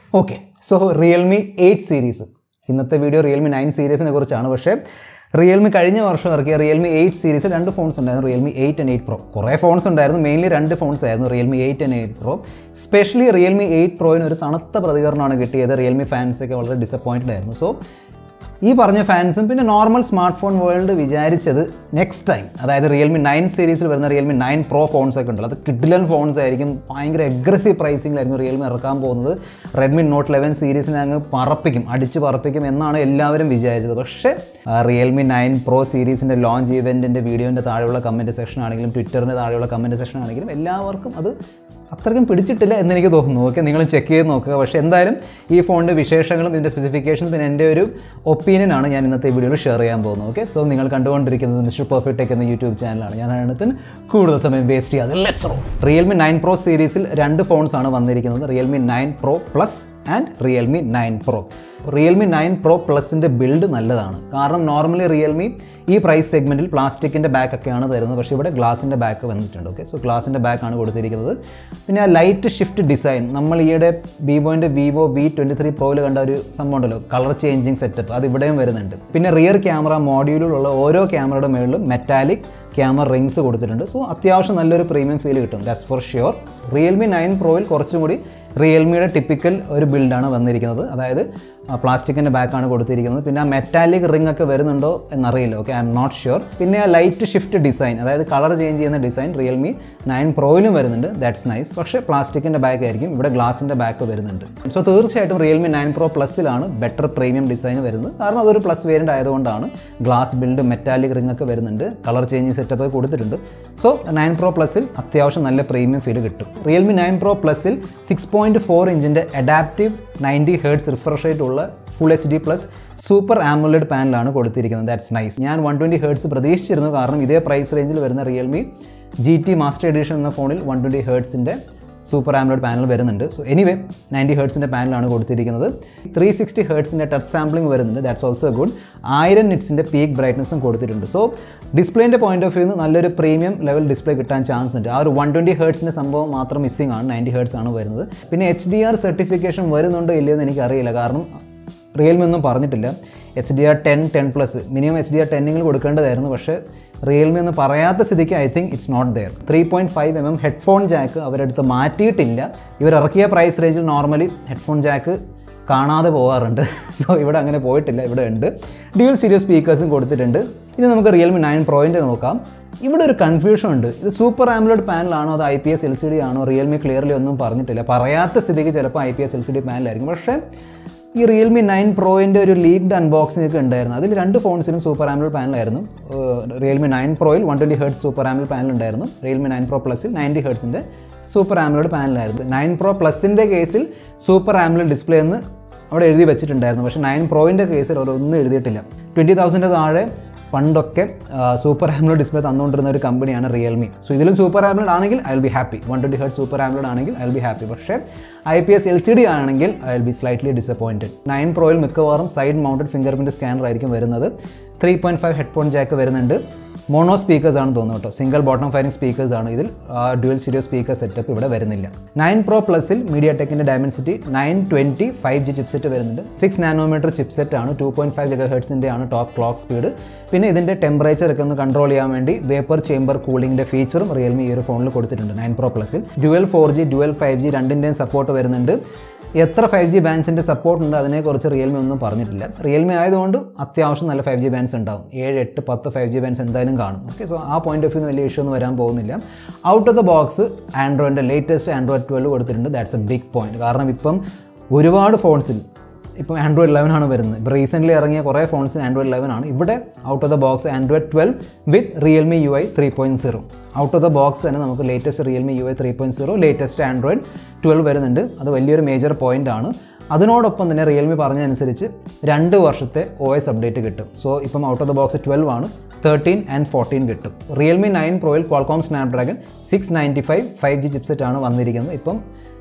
okay so Realme eight series ഇന്നത്തെ video Realme nine സീരീസിനെ കുറിച്ചാണ് പക്ഷേ റിയൽമി കഴിഞ്ഞ വർഷം ഇറക്കിയ റിയൽമി എയ്റ്റ് സീരീസ് രണ്ട് ഫോൺസ് ഉണ്ടായിരുന്നു Realme eight and eight pro കുറേ ഫോൺസ് ഉണ്ടായിരുന്നു മെയിൻലി രണ്ട് ഫോൺസ് ആയിരുന്നു Realme eight and eight pro specially Realme eight പ്രോയിന് ഒരു തണുത്ത പ്രതികരണമാണ് കിട്ടിയത് റിയൽമി ഫാൻസൊക്കെ വളരെ ഡിസപ്പോയിൻറ്റഡ് ആയിരുന്നു സോ ഈ പറഞ്ഞ ഫാൻസും പിന്നെ നോർമൽ സ്മാർട്ട് ഫോൺ വേൾഡ് വിചാരിച്ചത് നെക്സ്റ്റ് ടൈം അതായത് റിയൽമി നയൻ സീരീസിൽ വരുന്ന റിയൽമി നയൻ പ്രോ ഫോൺസ് ഒക്കെ ഉണ്ടല്ലോ അത് കിഡിലൻ ഫോൺസ് ആയിരിക്കും ഭയങ്കര അഗ്രസീവ് പ്രൈസിങ്ങിലായിരിക്കും റിയൽമി ഇറക്കാൻ പോകുന്നത് റെഡ്മി നോട്ട് ലെവൻ സീരീസിനെ അങ്ങ് പറപ്പിക്കും അടിച്ച് പറപ്പിക്കും എന്നാണ് എല്ലാവരും വിചാരിച്ചത് പക്ഷേ റിയൽമി നയൻ പ്രോ സീരീസിൻ്റെ ലോഞ്ച് ഇവൻറ്റിൻ്റെ വീഡിയോൻ്റെ താഴെയുള്ള കമൻറ്റ് സെക്ഷൻ ആണെങ്കിലും ട്വിറ്ററിൻ്റെ താഴെയുള്ള കമൻറ്റ് സെക്ഷൻ ആണെങ്കിലും എല്ലാവർക്കും അത് അത്രയ്ക്കും പിടിച്ചിട്ടില്ല എന്ന് എനിക്ക് തോന്നുന്നു ഓക്കെ നിങ്ങൾ ചെക്ക് ചെയ്ത് നോക്കുക പക്ഷേ എന്തായാലും ഈ ഫോണിൻ്റെ വിശേഷങ്ങളും ഇതിൻ്റെ സ്പെസിഫിക്കേഷൻസ് പിന്നെ എൻ്റെ ഒരു ഒപ്പീനിയനാണ് ഞാൻ ഇന്നത്തെ വീഡിയോയിൽ ഷെയർ ചെയ്യാൻ പോകുന്നത് ഓക്കെ സോ നിങ്ങൾ കണ്ടുകൊണ്ടിരിക്കുന്നത് മിസ്റ്റർ പെർഫെക്റ്റ് ടെക് എന്ന യൂട്യൂബ് ചാനലാണ് ഞാൻ അതിനകത്ത് കൂടുതൽ സമയം വേസ്റ്റ് ചെയ്യാതെ let's roll Realme nine pro സീരീസിൽ രണ്ട് ഫോൺസ് ആണ് വന്നിരിക്കുന്നത് Realme nine pro plus and Realme nine pro Realme nine pro പ്ലസിൻ്റെ ബിൽഡ് നല്ലതാണ് കാരണം നോർമലി റിയൽമി ഈ പ്രൈസ് സെഗ്മെൻറ്റിൽ പ്ലാസ്റ്റിക്കിൻ്റെ ബാക്ക് ഒക്കെയാണ് തരുന്നത് പക്ഷേ ഇവിടെ ഗ്ലാസിൻ്റെ ബാക്ക് വന്നിട്ടുണ്ട് ഓക്കെ സോ ഗ്ലാസിൻ്റെ ബാക്കാണ് കൊടുത്തിരിക്കുന്നത് പിന്നെ ആ ലൈറ്റ് ഷിഫ്റ്റ് ഡിസൈൻ നമ്മൾ ഈയിടെ വിവോൻ്റെ വിവോ വി ട്വൻറ്റി ത്രീ പ്രോയിൽ കണ്ട ഒരു സംഭവം ഉണ്ടല്ലോ കളർ ചേഞ്ചിങ് സെറ്റപ്പ് അത് ഇവിടെയും വരുന്നുണ്ട് പിന്നെ റിയർ ക്യാമറ മോഡ്യൂളിലുള്ള ഓരോ ക്യാമറയുടെ മുകളിലും മെറ്റാലിക് ക്യാമറ റിങ്സ് കൊടുത്തിട്ടുണ്ട് സോ അത്യാവശ്യം നല്ലൊരു പ്രീമിയം ഫീൽ കിട്ടും that's for sure Realme nine പ്രോയിൽ കുറച്ചും കൂടി റിയൽമിയുടെ ടിപ്പിക്കൽ ഒരു ബിൽഡാണ് വന്നിരിക്കുന്നത് അതായത് പ്ലാസ്റ്റിക്കിൻ്റെ ബാക്കാണ് കൊടുത്തിരിക്കുന്നത് പിന്നെ ആ മെറ്റാലിക് റിംഗ് ഒക്കെ വരുന്നുണ്ടോ എന്നറിയില്ല okay I'm not sure പിന്നെ ആ ലൈറ്റ് ഷിഫ്റ്റ് ഡിസൈൻ അതായത് കളർ ചേഞ്ച് ചെയ്യുന്ന ഡിസൈൻ റിയൽമി നയൻ പ്രോയിലും വരുന്നുണ്ട് ദാറ്റ്സ് നൈസ് പക്ഷേ പ്ലാസ്റ്റിക്കിൻ്റെ ബാക്ക് ആയിരിക്കും ഇവിടെ ഗ്ലാസിൻ്റെ ബാക്ക് വരുന്നുണ്ട് സോ തീർച്ചയായിട്ടും റിയൽമി നയൻ പ്രോ പ്ലസ്സിലാണ് ബെറ്റർ പ്രീമിയം ഡിസൈൻ വരുന്നത് കാരണം അതൊരു പ്ലസ് വേരിയൻ്റ് ആയതുകൊണ്ടാണ് ഗ്ലാസ് ബിൽഡ് മെറ്റാലിക് റിംഗ് ഒക്കെ വരുന്നുണ്ട് കളർ ചേഞ്ചിങ് സെറ്റപ്പ് കൊടുത്തിട്ടുണ്ട് സോ നയൻ പ്രോ പ്ലസ്സിൽ അത്യാവശ്യം നല്ല പ്രീമിയം ഫീൽ കിട്ടും റിയൽമി നയൻ പ്രോ പ്ലസ്സിൽ സിക്സ് പോയിൻറ്റ് ഫോർ ഇഞ്ചിൻ്റെ adaptive ninety hertz refresh rate ഉള്ള full H D plus super AMOLED പാനലാണ് കൊടുത്തിരിക്കുന്നത് ദാറ്റ്സ് നൈസ് ഞാൻ വൺ ട്വൻറ്റി ഹേർട്സ് പ്രതീക്ഷിച്ചിരുന്നു കാരണം ഇതേ പ്രൈസ് റേഞ്ചിൽ വരുന്ന Realme G T master edition എന്ന ഫോണിൽ വൺ ട്വൻറ്റി ഹേർട്സിൻ്റെ സൂപ്പർ ആംലോഡ് പാനൽ വരുന്നുണ്ട് സോ എനിവേ നയൻറ്റി ഹേർട്സിൻ്റെ പാനലാണ് കൊടുത്തിരിക്കുന്നത് ത്രീ സിക്സ്റ്റി ഹേർട്സിൻ്റെ ടച്ച് സാമ്പിളിംഗ് വരുന്നുണ്ട് ദാറ്റ്സ് ഓൾസോ ഗുഡ് ആയിരം നിറ്റ്സിൻ്റെ പീക്ക് ബ്രൈറ്റ്നസും കൊടുത്തിട്ടുണ്ട് സോ ഡിസ്പ്ലേൻ്റെ പോയിന്റ് ഓഫ് വ്യൂ നല്ലൊരു പ്രീമിയം ലെവൽ ഡിസ്പ്ലേ കിട്ടാൻ ചാൻസ് ഉണ്ട് ആ ഒരു വൺ ട്വൻറ്റി ഹേർട്സിൻ്റെ സംഭവം മാത്രം മിസ്സിംഗ് ആണ് നയൻറ്റി ഹേർട്സ് ആണ് വരുന്നത് പിന്നെ എച്ച് ഡി ആർ സർട്ടിഫിക്കേഷൻ വരുന്നുണ്ടോ ഇല്ലയോ എന്ന് എനിക്കറിയില്ല കാരണം റിയൽമി ഒന്നും പറഞ്ഞിട്ടില്ല H D R ten ten plus minimum H D R ടെന്നിങ്ങിൽ കൊടുക്കേണ്ടതായിരുന്നു പക്ഷേ റിയൽമി ഒന്നും പറയാത്ത സ്ഥിതിക്ക് I think it's not there three point five M M headphone jack അവരെടുത്ത് മാറ്റിയിട്ടില്ല ഇവർ ഇറക്കിയ പ്രൈസ് റേഞ്ചിൽ നോർമലി ഹെഡ്ഫോൺ ജാക്ക് കാണാതെ പോകാറുണ്ട് സോ ഇവിടെ അങ്ങനെ പോയിട്ടില്ല ഇവിടെ ഉണ്ട് ഡ്യൂൽ സീരിയസ് സ്പീക്കേഴ്സും കൊടുത്തിട്ടുണ്ട് ഇനി നമുക്ക് റിയൽമി നയൻ പ്രോയിൻ്റ് നോക്കാം ഇവിടെ ഒരു കൺഫ്യൂഷൻ ഉണ്ട് ഇത് സൂപ്പർ ആംലോഡ് പാനലാണോ അത് I P S L C D ആണോ റിയൽമി ക്ലിയർലി ഒന്നും പറഞ്ഞിട്ടില്ല പറയാത്ത സ്ഥിതിക്ക് ചിലപ്പോൾ I P S L C D പാനലായിരിക്കും പക്ഷേ ഈ റിയൽമി നയൻ പ്രോയിൻ്റെ ഒരു ലീഗ്ഡ് അൺബോക്സിംഗ് ഒക്കെ ഉണ്ടായിരുന്നു അതിൽ രണ്ട് ഫോൺസിനും സൂപ്പർ ആംബിൾ പാനലായിരുന്നു റിയൽമി നയൻ പ്രോയിൽ വൺ ട്വൻറ്റി ഹേർട്സ് സൂപ്പർ ആംബിൾ പാനൽ ഉണ്ടായിരുന്നു റിയൽമി നയൻ പ്രോ പ്ലസിൽ നയൻറ്റി ഹേർട്സിൻ്റെ സൂപ്പർ ആംബിളോട് പാനലായിരുന്നു നയൻ പ്രോ പ്ലസിൻ്റെ കേസിൽ സൂപ്പർ ആംബിൾ ഡിസ്പ്ലേ എന്ന് അവിടെ എഴുതി വെച്ചിട്ടുണ്ടായിരുന്നു പക്ഷേ നയൻ പ്രോയിൻ്റെ കേസിൽ അവരൊന്നും എഴുതിയിട്ടില്ല ട്വൻറ്റി തൗസൻഡ് താഴെ പണ്ടൊക്കെ സൂപ്പർ ആംബ്ലോഡ് ഡിസ്പ്ലേ തന്നുകൊണ്ടിരുന്ന ഒരു കമ്പനിയാണ് റിയൽമി സോ ഇതിലും സൂപ്പർ ആംബ്ലോഡ് ആണെങ്കിൽ I will be happy one twenty hertz super AMOLED ആണെങ്കിൽ ഐ വിൽ ബി ഹാപ്പി പക്ഷേ I P S L C D ആണെങ്കിൽ I will be slightly disappointed nine പ്രോയിൽ മിക്കവാറും side mounted fingerprint scanner ആയിരിക്കും വരുന്നത് three point five headphone jack വരുന്നുണ്ട് mono speakers ആണ് തോന്നുന്നു കേട്ടോ സിംഗിൾ ബോട്ടം ഫയറിംഗ് സ്പീക്കേഴ്സ് ആണ് ഇതിൽ ഡ്യുവൽ സ്റ്റീരിയോ സ്പീക്കർ സെറ്റപ്പ് ഇവിടെ വരുന്നില്ല നയൻ പ്രോ പ്ലസിൽ മീഡിയ ടെക്കിൻ്റെ Dimensity nine twenty five G chipset വരുന്നുണ്ട് സിക്സ് നാനോമീറ്റർ ചിപ്സെറ്റ് ആണ് ടു പോയിൻറ്റ് ഫൈവ് ജഗ ഹെർട്സിൻ്റെ ആണ് ടോപ്പ് ക്ലോക്ക് സ്പീഡ് പിന്നെ ഇതിൻ്റെ ടെമ്പറേച്ചർ ഒക്കെ ഒന്ന് കൺട്രോൾ ചെയ്യാൻ വേണ്ടി വേപ്പർ ചേമ്പർ കൂളിംഗിൻ്റെ ഫീച്ചറും റിയൽമി ഈ ഒരു ഫോണിൽ കൊടുത്തിട്ടുണ്ട് നയൻ പ്രോ പ്ലസിൽ dual four G dual five G രണ്ടിൻ്റെയും സപ്പോർട്ട് വരുന്നുണ്ട് എത്ര ഫൈവ് ജി ബാൻഡ്സിൻ്റെ സപ്പോർട്ട് ഉണ്ട് അതിനെക്കുറിച്ച് റിയൽമി ഒന്നും പറഞ്ഞിട്ടില്ല റിയൽമി ആയതുകൊണ്ട് അത്യാവശ്യം നല്ല ഫൈവ് ജി ബാൻഡ്സ് ഉണ്ടാവും ഏഴ് എട്ട് പത്ത് ഫൈവ് ജി ബാൻഡ്സ് എന്തായാലും കാണും ഓക്കെ സോ ആ പോയിന്റ് ഓഫ് വ്യൂ വലിയ ഇഷ്യൂ ഒന്നും വരാൻ പോകുന്നില്ല ഔട്ട് ഓഫ് ദ ബോക്സ് ആൻഡ്രോയിഡിൻ്റെ ലേറ്റസ്റ്റ് ആൻഡ്രോയിഡ് ട്വൽവ് കൊടുത്തിട്ടുണ്ട് ദാറ്റ്സ് എ ബിഗ് പോയിന്റ് കാരണം ഇപ്പം ഒരുപാട് ഫോൺസിൽ ഇപ്പം ആൻഡ്രോയിഡ് ലെവൻ ആണ് വരുന്നത് ഇപ്പോൾ റീസെൻ്റ്ലി ഇറങ്ങിയ കുറേ ഫോൺസ് ആൻഡ്രോയിഡ് ലെവൻ ആണ് ഇവിടെ out of the box Android twelve with Realme U I three point zero out of the box തന്നെ നമുക്ക് latest Realme U I three point zero latest Android twelve വരുന്നുണ്ട് അത് വലിയൊരു major point ആണ് അതിനോടൊപ്പം തന്നെ റിയൽമി പറഞ്ഞതനുസരിച്ച് രണ്ട് വർഷത്തെ ഒ എസ് അപ്ഡേറ്റ് കിട്ടും സോ ഇപ്പം out of the box twelve ആണ് തേർട്ടീൻ ആൻഡ് ഫോർട്ടീൻ കിട്ടും റിയൽമി നയൻ പ്രോയിൽ Qualcomm Snapdragon six ninety five five G chipset ആണ് വന്നിരിക്കുന്നത് ഇപ്പം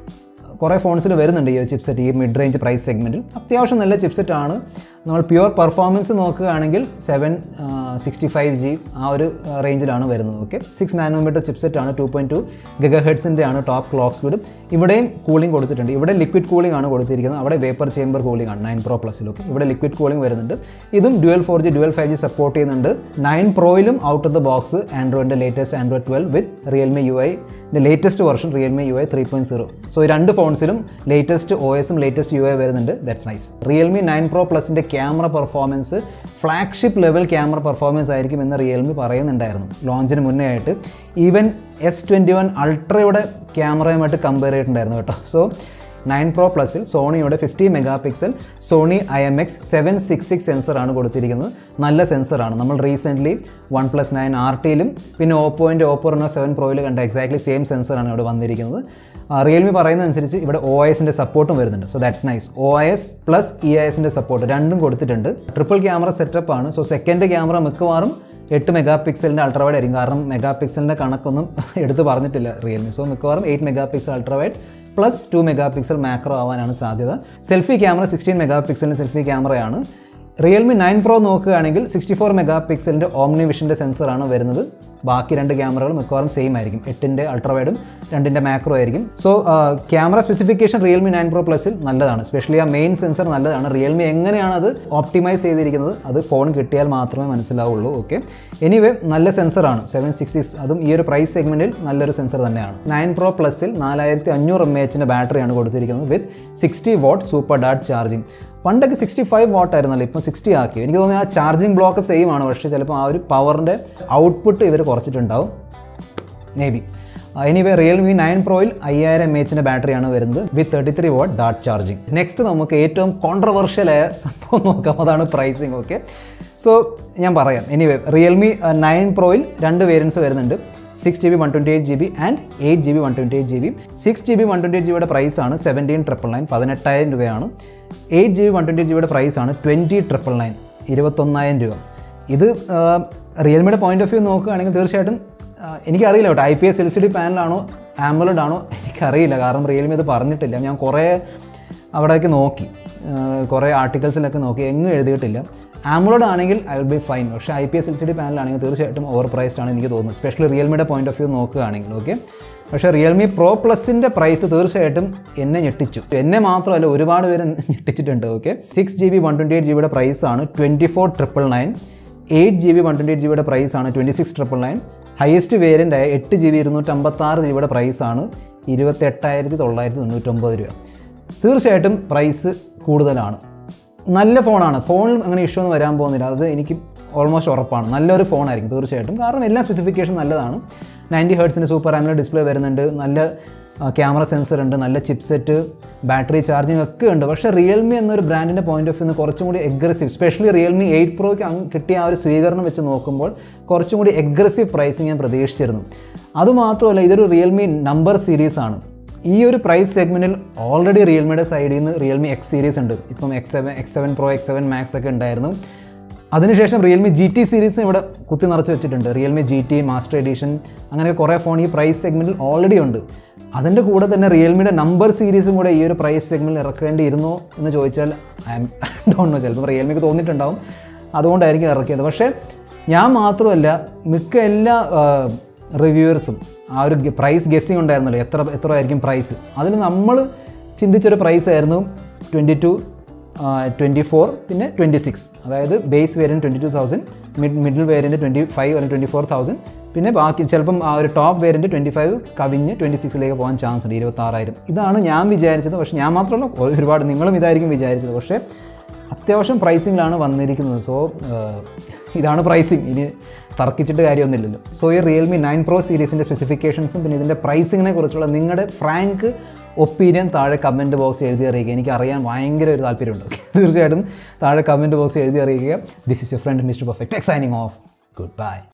കുറേ ഫോൺസിൽ വരുന്നുണ്ട് ഈ ഒരു ചിപ്സെറ്റ് ഈ മിഡ് റേഞ്ച് പ്രൈസ് സെഗ്മെൻറ്റിൽ അത്യാവശ്യം നല്ല ചിപ്സെറ്റ് ആണ് നമ്മൾ പ്യുവർ പെർഫോമൻസ് നോക്കുകയാണെങ്കിൽ സെവൻ സിക്സ്റ്റി ഫൈവ് ജി ആ ഒരു റേഞ്ചിലാണ് വരുന്നത് ഓക്കെ സിക്സ് നാനോമീറ്റർ ചിപ്സെറ്റ് ആണ് ടു പോയിൻറ്റ് ടു ഗഗ ഹെഡ്സിൻ്റെ ആണ് ടോപ്പ് ക്ലോക്ക് സ്പീഡ് ഇവിടെയും കൂളിംഗ് കൊടുത്തിട്ടുണ്ട് ഇവിടെ ലിക്വിഡ് കൂളിംഗ് ആണ് കൊടുത്തിരിക്കുന്നത് അവിടെ വേപ്പർ ചേമ്പർ കൂളിംഗ് ആണ് നയൻ പ്രോ പ്ലസിൽ ഓക്കെ ഇവിടെ ലിക്വിഡ് കൂളിംഗ് വരുന്നുണ്ട് ഇതും dual four G dual five G support ചെയ്യുന്നുണ്ട് നയൻ പ്രോയിലും ഔട്ട് ഓഫ് ദ ബോക്സ് ആൻഡ്രോയിഡിൻ്റെ latest Android twelve with Realme U ഐൻ്റെ latest version Realme U I three point zero so ഈ രണ്ട് ഫോൺസിലും ലേറ്റസ്റ്റ് ഒ എസും ലേറ്റസ്റ്റ് യു ഐ വരുന്നുണ്ട് that's nice Realme nine pro പ്ലസിൻ്റെ camera performance flagship level camera performance ആയിരിക്കും എന്ന് റിയൽമി പറയുന്നുണ്ടായിരുന്നു ലോഞ്ചിന് മുന്നേ ആയിട്ട് ഈവൻ എസ് ട്വൻറ്റി വൺ അൾട്രയുടെ ക്യാമറയുമായിട്ട് കമ്പയർ ചെയ്തിട്ടുണ്ടായിരുന്നു കേട്ടോ സോ നയൻ പ്രോ പ്ലസിൽ സോണിയുടെ fifty megapixel Sony I M X seven six six സെൻസറാണ് കൊടുത്തിരിക്കുന്നത് നല്ല സെൻസറാണ് നമ്മൾ recently OnePlus nine R ടിയിലും പിന്നെ ഓപ്പോയിൻ്റെ ഓപ്പോ റെനോ സെവൻ പ്രോയിൽ കണ്ട എക്സാക്ട്ലി സെയിം സെൻസറാണ് ഇവിടെ വന്നിരിക്കുന്നത് റിയൽമി പറയുന്നതനുസരിച്ച് ഇവിടെ ഒ എസിൻ്റെ സപ്പോർട്ടും വരുന്നുണ്ട് so that's nice O S plus ഇ എസിൻ്റെ സപ്പോർട്ട് രണ്ടും കൊടുത്തിട്ടുണ്ട് ട്രിപ്പിൾ ക്യാമറ സെറ്റപ്പ് ആണ് സോ സെക്കൻഡ് ക്യാമറ മിക്കവാറും എട്ട് മെഗാ പിക്സലിൻ്റെ അൾട്രാവൈഡ് ആയിരിക്കും കാരണം മെഗാ പിക്സലിൻ്റെ കണക്കൊന്നും എടുത്ത് പറഞ്ഞിട്ടില്ല റിയൽമി സോ മിക്കവാറും eight megapixel ultrawide plus two megapixel macro ആവാനാണ് സാധ്യത സെൽഫി ക്യാമറ സിക്സ്റ്റീൻ മെഗാ പിക്സലിൻ്റെ സെൽഫി ക്യാമറയാണ് റിയൽമി നയൻ പ്രോ നോക്കുകയാണെങ്കിൽ സിക്സ്റ്റി ഫോർ മെഗാ പിക്സലിൻ്റെ ഓംനി വിഷൻ്റെ സെൻസറാണ് വരുന്നത് ബാക്കി രണ്ട് ക്യാമറകൾ മിക്കവാറും സെയിം ആയിരിക്കും എട്ടിൻ്റെ അൾട്രാവൈഡും രണ്ടിൻ്റെ മാക്രോ ആയിരിക്കും so camera specification Realme nine pro പ്ലസിൽ നല്ലതാണ് സ്പെഷ്യലി ആ മെയിൻ സെൻസർ നല്ലതാണ് റിയൽമി എങ്ങനെയാണ് അത് ഓപ്റ്റിമൈസ് ചെയ്തിരിക്കുന്നത് അത് ഫോൺ കിട്ടിയാൽ മാത്രമേ മനസ്സിലാവുള്ളൂ ഓക്കെ എനിവേ നല്ല സെൻസറാണ് സെവൻ സിക്സ് സിക്സ് അതും ഈ ഒരു പ്രൈസ് സെഗ്മെൻറ്റിൽ നല്ലൊരു സെൻസർ തന്നെയാണ് നയൻ പ്രോ പ്ലസിൽ നാലായിരത്തി അഞ്ഞൂറ് എം എച്ചിൻ്റെ ബാറ്ററിയാണ് കൊടുത്തിരിക്കുന്നത് വിത്ത് സിക്സ്റ്റി വാട്ട് സൂപ്പർ ഡാറ്റ് ചാർജിങ് പണ്ടൊക്കെ സിക്സ്റ്റി ഫൈവ് വാട്ട് ആയിരുന്നല്ലോ ഇപ്പം സിക്സ്റ്റി ആക്കി എനിക്ക് തോന്നുന്നത് ആ ചാർജിങ് ബ്ലോക്ക് സെയിം ആണ് പക്ഷേ ചിലപ്പോൾ ആ ഒരു പവറിൻ്റെ ഔട്ട്പുട്ട് ഇവർ കുറച്ചിട്ടുണ്ടാവും may be anyway Realme nine പ്രോയിൽ അയ്യായിരം എം എച്ചിൻ്റെ ബാറ്ററിയാണ് വരുന്നത് വിത്ത് തേർട്ടി ത്രീ വാട്ട് ഡാറ്റ് ചാർജിങ് നെക്സ്റ്റ് നമുക്ക് ഏറ്റവും കോൺട്രവേർഷ്യലായ സംഭവം നോക്കാം അതാണ് പ്രൈസിങ് ഓക്കെ സോ ഞാൻ പറയാം എനിവേ റിയൽമി നയൻ പ്രോയിൽ രണ്ട് വേരിയൻസ് വരുന്നുണ്ട് six G B one twenty eight G B and eight G B one twenty eight G B six G B one twenty eight ജിയുടെ പ്രൈസാണ് സെവൻറ്റീൻ ട്രിപ്പിൾ നയൻ പതിനെട്ടായിരം രൂപയാണ് eight G B one twenty ജിയുടെ പ്രൈസാണ് twenty triple nine ഇരുപത്തൊന്നായിരം രൂപ ഇത് റിയൽമിയുടെ point of view നോക്കുകയാണെങ്കിൽ തീർച്ചയായിട്ടും ആ, എനിക്കറിയില്ല കേട്ടോ I P S L C D പാനലാണോ ആംബുലഡ് ആണോ എനിക്കറിയില്ല കാരണം റിയൽമി ഇത് പറഞ്ഞിട്ടില്ല ഞാൻ കുറേ അവിടെയൊക്കെ നോക്കി ആ, കുറേ ആർട്ടിക്കിൾസിലൊക്കെ നോക്കി എങ്ങും എഴുതിയിട്ടില്ല ആംബുലഡ് ആണെങ്കിൽ ഐ വിൽ ബി ഫൈൻ പക്ഷേ I P S L C D പാനലാണെങ്കിൽ തീർച്ചയായിട്ടും ഓവർ പ്രൈസ്ഡ് ആണ് എനിക്ക് തോന്നുന്നത് സ്പെഷ്യലി റിയൽമിയുടെ പോയിന്റ് ഓഫ് വ്യൂ നോക്കുകയാണെങ്കിൽ ഓക്കെ പക്ഷേ റിയൽമി പ്രോ പ്ലസിൻ്റെ പ്രൈസ് തീർച്ചയായിട്ടും എന്നെ ഞെട്ടിച്ചു എന്നെ മാത്രമല്ല ഒരുപാട് പേര് ഞെട്ടിച്ചിട്ടുണ്ട് okay six G B one twenty eight ജിബിയുടെ പ്രൈസാണ് twenty four triple nine eight G B one twenty eight ജിബിയുടെ പ്രൈസാണ് twenty six triple nine highest variant ആയ എട്ട് ജി ബി ഇരുന്നൂറ്റമ്പത്താറ് ജിബിയുടെ പ്രൈസാണ് ഇരുപത്തെട്ടായിരത്തി തൊള്ളായിരത്തി തൊണ്ണൂറ്റൊമ്പത് രൂപ തീർച്ചയായിട്ടും പ്രൈസ് കൂടുതലാണ് നല്ല ഫോണാണ് ഫോണിൽ അങ്ങനെ ഇഷ്യൂ ഒന്നും വരാൻ പോകുന്നില്ല അത് എനിക്ക് ഓൾമോസ്റ്റ് ഉറപ്പാണ് നല്ലൊരു ഫോണായിരിക്കും തീർച്ചയായിട്ടും കാരണം എല്ലാ സ്പെസിഫിക്കേഷൻ നല്ലതാണ് നയൻറ്റി ഹേർട്സിൻ്റെ സൂപ്പർ ആമിലെ ഡിസ്പ്ലേ വരുന്നുണ്ട് നല്ല ക്യാമറ സെൻസർ ഉണ്ട് നല്ല ചിപ്സെറ്റ് ബാറ്ററി ചാർജിങ് ഒക്കെ ഉണ്ട് പക്ഷേ റിയൽമി എന്നൊരു ബ്രാൻഡിൻ്റെ പോയിന്റ് ഓഫ് വ്യൂ കുറച്ചും കൂടി എഗ്രസീവ് സ്പെഷ്യലി റിയൽമി എയ്റ്റ് പ്രോയ്ക്ക് അങ്ങ് കിട്ടിയ ആ ഒരു സ്വീകരണം വെച്ച് നോക്കുമ്പോൾ കുറച്ചും കൂടി എഗ്രസീവ് പ്രൈസിങ് ഞാൻ പ്രതീക്ഷിച്ചിരുന്നു അതുമാത്രമല്ല ഇതൊരു റിയൽമി നമ്പർ സീരീസ് ആണ് ഈ ഒരു പ്രൈസ് സെഗ്മെൻറ്റിൽ ഓൾറെഡി റിയൽമിയുടെ സൈഡിൽ നിന്ന് റിയൽമി എക്സ് സീരീസ് ഉണ്ട് ഇപ്പം X seven X seven pro X seven max ഒക്കെ ഉണ്ടായിരുന്നു അതിനുശേഷം റിയൽമി ജി ടി സീരീസും ഇവിടെ കുത്തി നിറച്ച് വെച്ചിട്ടുണ്ട് Realme G T master edition അങ്ങനെ കുറേ ഫോൺ ഈ പ്രൈസ് സെഗ്മെൻറ്റിൽ ഓൾറെഡി ഉണ്ട് അതിൻ്റെ കൂടെ തന്നെ റിയൽമിയുടെ നമ്പർ സീരീസും കൂടെ ഈ ഒരു പ്രൈസ് സെഗ്മെൻറ്റിൽ ഇറക്കേണ്ടിയിരുന്നോ എന്ന് ചോദിച്ചാൽ ഐ എം ഡോണ്ട് നോ ചിലപ്പോൾ റിയൽമിക്ക് തോന്നിയിട്ടുണ്ടാവും അതുകൊണ്ടായിരിക്കും ഇറക്കിയത് പക്ഷേ ഞാൻ മാത്രമല്ല മിക്ക എല്ലാ റിവ്യൂവേഴ്സും ആ ഒരു പ്രൈസ് ഗസ്സിങ് ഉണ്ടായിരുന്നല്ലോ എത്ര എത്ര ആയിരിക്കും പ്രൈസ് അതിൽ നമ്മൾ ചിന്തിച്ചൊരു പ്രൈസ് ആയിരുന്നു ട്വൻറ്റി ടു ട്വൻറ്റി ഫോർ പിന്നെ ട്വൻറ്റി സിക്സ് അതായത് base variant twenty two thousand mid middle variant twenty five അല്ലെങ്കിൽ ട്വൻറ്റി ഫോർ തൗസൻഡ് പിന്നെ ബാക്കി ചിലപ്പം ആ ഒരു ടോപ്പ് വേരിയൻറ്റ് ട്വൻറ്റി ഫൈവ് കവിഞ്ഞ് ട്വൻറ്റി സിക്സിലേക്ക് പോകാൻ ചാൻസ് ഉണ്ട് ഇരുപത്താറായിരം ഇതാണ് ഞാൻ വിചാരിച്ചത് പക്ഷേ ഞാൻ മാത്രമല്ല ഒരുപാട് നിങ്ങളും ഇതായിരിക്കും വിചാരിച്ചത് പക്ഷേ അത്യാവശ്യം പ്രൈസിങ്ങിലാണ് വന്നിരിക്കുന്നത് സോ ഇതാണ് പ്രൈസിങ് ഇനി തർക്കിച്ചിട്ട് കാര്യമൊന്നുമില്ലല്ലോ സോ ഈ റിയൽമി നയൻ പ്രോ സീരീസിൻ്റെ സ്പെസിഫിക്കേഷൻസും പിന്നെ ഇതിൻ്റെ പ്രൈസിങ്ങിനെ കുറിച്ചുള്ള നിങ്ങളുടെ ഫ്രാങ്ക് ഒപ്പീനിയൻ താഴെ കമൻറ്റ് ബോക്സ് എഴുതി അറിയിക്കുക എനിക്ക് അറിയാൻ ഭയങ്കര ഒരു താല്പര്യമുണ്ട് തീർച്ചയായിട്ടും താഴെ കമൻറ്റ് ബോക്സ് എഴുതി അറിയിക്കുക this is you friend mister perfect signing off good bye